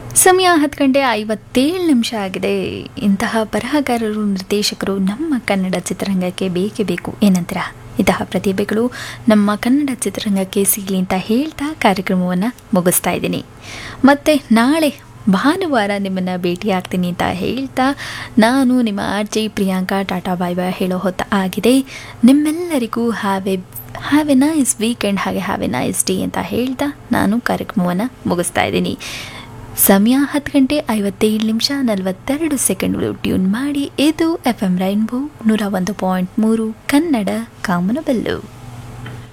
ಸಮಯ ಹತ್ತು ಗಂಟೆ ಐವತ್ತೇಳು ನಿಮಿಷ ಆಗಿದೆ ಇಂತಹ ಬರಹಗಾರರು ನಿರ್ದೇಶಕರು ನಮ್ಮ ಕನ್ನಡ ಚಿತ್ರರಂಗಕ್ಕೆ ಬೇಕೇ ಬೇಕು ಏನಂತೀರ ಇಂತಹ ಪ್ರತಿಭೆಗಳು ನಮ್ಮ ಕನ್ನಡ ಚಿತ್ರರಂಗಕ್ಕೆ ಸಿಗಲಿ ಅಂತ ಹೇಳ್ತಾ ಕಾರ್ಯಕ್ರಮವನ್ನು ಮುಗಿಸ್ತಾ ಇದ್ದೀನಿ ಮತ್ತು ನಾಳೆ ಭಾನುವಾರ ನಿಮ್ಮನ್ನು ಭೇಟಿಯಾಗ್ತೀನಿ ಅಂತ ಹೇಳ್ತಾ ನಾನು ನಿಮ್ಮ R J Priyanka tata bye bye ಹೇಳೋ ಹೊತ್ತು ಆಗಿದೆ ನಿಮ್ಮೆಲ್ಲರಿಗೂ have a have a nice weekend ಹಾಗೆ ಹ್ಯಾವ್ ಎ ನೈಸ್ ಡೇ ಅಂತ ಹೇಳ್ತಾ ನಾನು ಕಾರ್ಯಕ್ರಮವನ್ನು ಮುಗಿಸ್ತಾ ಇದ್ದೀನಿ ಸಮಯ ಹತ್ತು ಗಂಟೆ ಐವತ್ತೇಳು ನಿಮಿಷ ನಲವತ್ತೆರಡು ಸೆಕೆಂಡ್ಗಳು ಟ್ಯೂನ್ ಮಾಡಿ ಇದು ಎಫ್ ಎಂ ರೈನ್ಬೋ ನೂರ ಒಂದು ಪಾಯಿಂಟ್ ಮೂರು ಕನ್ನಡ ಕಾಮನಬೆಲ್ಲು